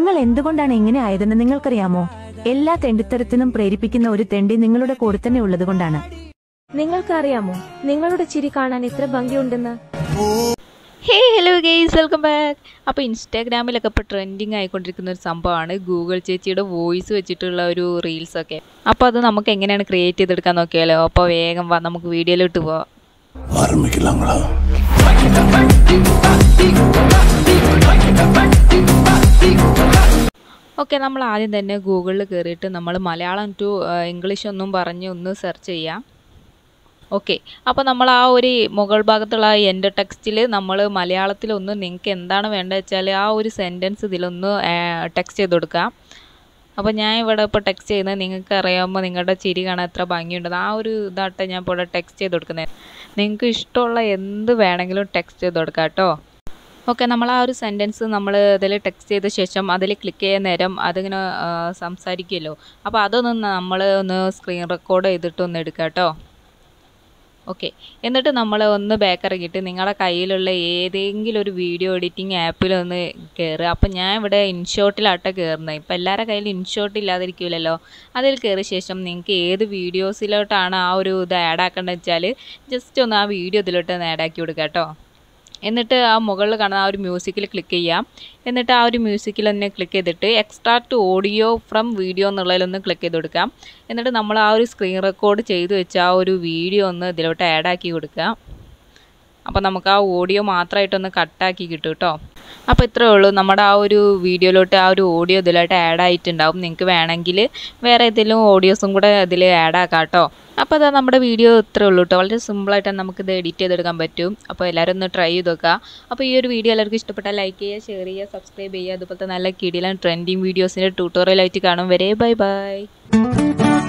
നിങ്ങൾ എന്തുകൊണ്ടാണ് ഇങ്ങനെ ആയതെന്ന് നിങ്ങൾക്കറിയാമോ എല്ലാ തെണ്ടിത്തരത്തിനും പ്രേരിപ്പിക്കുന്ന ഒരു തെണ്ടി നിങ്ങളുടെ കൂടെ തന്നെ ഉള്ളതുകൊണ്ടാണ് നിങ്ങൾക്കറിയാമോ നിങ്ങളുടെ ചിരി കാണാൻ ഇത്ര ഭംഗിയുണ്ടെന്ന് hey hello guys welcome back അപ്പോൾ ഇൻസ്റ്റാഗ്രാമിലൊക്കെ ഇപ്പോൾ ട്രെൻഡിങ് ആയിക്കൊണ്ടിരിക്കുന്ന ഒരു സംഭവമാണ് ഗൂഗിൾ ചേച്ചിയുടെ വോയിസ് വെച്ചിട്ടുള്ള ഒരു റീൽസൊക്കെ അപ്പോൾ അത് നമുക്ക് എങ്ങനെയാണ് ക്രിയേറ്റ് ചെയ്തെടുക്കാൻ നോക്കിയാലോ അപ്പോൾ വേഗം വാ നമുക്ക് വീഡിയോയിലോട്ട് പോവാം ஆரம்பிக்கலாங்களா ഓക്കെ നമ്മൾ ആദ്യം തന്നെ ഗൂഗിളിൽ കയറിയിട്ട് നമ്മൾ മലയാളം ടു ഇംഗ്ലീഷ് ഒന്നും പറഞ്ഞ് ഒന്ന് സെർച്ച് ചെയ്യാം ഓക്കെ അപ്പോൾ നമ്മൾ ആ ഒരു മുകൾ ഭാഗത്തുള്ള ആ എൻ്റെ ടെക്സ്റ്റിൽ നമ്മൾ മലയാളത്തിലൊന്ന് നിങ്ങൾക്ക് എന്താണ് വേണ്ടത് വെച്ചാൽ ആ ഒരു സെൻറ്റൻസ് ഇതിലൊന്ന് ടെക്സ്റ്റ് ചെയ്ത് കൊടുക്കാം അപ്പോൾ ഞാൻ ഇവിടെ ഇപ്പോൾ ടെക്സ്റ്റ് ചെയ്യുന്നത് നിങ്ങൾക്ക് അറിയാമോ നിങ്ങളുടെ ചിരി കാണാൻ എത്ര ഭംഗിയുണ്ടെന്ന് ആ ഒരു ഇതാട്ടെ ഞാൻ ഇപ്പോൾ ഇവിടെ ടെക്സ്റ്റ് ചെയ്ത് കൊടുക്കുന്നത് നിങ്ങൾക്ക് ഇഷ്ടമുള്ള എന്ത് വേണമെങ്കിലും ടെക്സ്റ്റ് ചെയ്ത് കൊടുക്കാം കേട്ടോ ഓക്കെ നമ്മൾ ആ ഒരു സെൻറ്റൻസ് നമ്മൾ അതിൽ ടെക്സ്റ്റ് ചെയ്ത ശേഷം അതിൽ ക്ലിക്ക് ചെയ്യുന്ന നേരം അതിങ്ങനെ ആ, സംസാരിക്കുമല്ലോ അപ്പോൾ അതൊന്ന് നമ്മൾ ഒന്ന് സ്ക്രീൻ റെക്കോർഡ് ചെയ്തിട്ട് ഒന്ന് എടുക്കാം കേട്ടോ ഓക്കെ എന്നിട്ട് നമ്മൾ ഒന്ന് ബാക്ക് ഇറങ്ങിയിട്ട് നിങ്ങളുടെ കയ്യിലുള്ള ഏതെങ്കിലും ഒരു വീഡിയോ എഡിറ്റിംഗ് ആപ്പിൽ ഒന്ന് കയറുക അപ്പം ഞാൻ ഇവിടെ ഇൻഷോട്ടിലാട്ടെ കയറുന്നത് ഇപ്പം എല്ലാവരുടെ കയ്യിൽ ഇൻഷോട്ട് ഇല്ലാതിരിക്കില്ലല്ലോ അതിൽ കയറിയ ശേഷം നിങ്ങൾക്ക് ഏത് വീഡിയോസിലോട്ടാണ് ആ ഒരു ഇത് ആഡ് ആക്കേണ്ടത് വെച്ചാൽ ജസ്റ്റ് ഒന്ന് ആ വീഡിയോ ഇതിലോട്ട് ഒന്ന് ആഡ് ആക്കി കൊടുക്കുക കേട്ടോ എന്നിട്ട് ആ മുകളിൽ കാണുന്ന ആ ഒരു മ്യൂസിക്കിൽ ക്ലിക്ക് ചെയ്യാം എന്നിട്ട് ആ ഒരു മ്യൂസിക്കിൽ തന്നെ ക്ലിക്ക് ചെയ്തിട്ട് എക്സ്ട്രാക്ട് ഓഡിയോ ഫ്രം വീഡിയോ എന്നുള്ളതിലൊന്ന് ക്ലിക്ക് ചെയ്ത് കൊടുക്കാം എന്നിട്ട് നമ്മൾ ആ ഒരു സ്ക്രീൻ റെക്കോർഡ് ചെയ്ത് വെച്ച ആ ഒരു വീഡിയോ ഒന്ന് ഇതിലോട്ട് ആഡ് ആക്കി കൊടുക്കാം അപ്പോൾ നമുക്ക് ആ ഓഡിയോ മാത്രമായിട്ടൊന്ന് കട്ടാക്കി കിട്ടും കേട്ടോ അപ്പോൾ ഇത്രയേ ഉള്ളൂ നമ്മുടെ ആ ഒരു വീഡിയോയിലോട്ട് ആ ഒരു ഓഡിയോ ഇതിലോട്ട് ആഡ് ആയിട്ടുണ്ടാവും നിങ്ങൾക്ക് വേണമെങ്കിൽ വേറെ ഏതെങ്കിലും ഓഡിയോസും കൂടെ ഇതിൽ ആഡ് ആക്കാം കേട്ടോ അപ്പോൾ അതാ നമ്മുടെ വീഡിയോ ഇത്രയേ ഉള്ളൂ കേട്ടോ വളരെ സിമ്പിളായിട്ട് നമുക്കിത് എഡിറ്റ് ചെയ്തെടുക്കാൻ പറ്റും അപ്പോൾ എല്ലാവരും ഒന്ന് ട്രൈ ചെയ്ത് നോക്കുക അപ്പോൾ ഈ ഒരു വീഡിയോ എല്ലാവർക്കും ഇഷ്ടപ്പെട്ടാൽ ലൈക്ക് ചെയ്യുക ഷെയർ ചെയ്യുക സബ്സ്ക്രൈബ് ചെയ്യുക അതുപോലത്തെ നല്ല കിടിലൻ ട്രെൻഡിങ് വീഡിയോസിൻ്റെ ട്യൂട്ടോറിയലായിട്ട് കാണും വരെ ബൈ ബൈ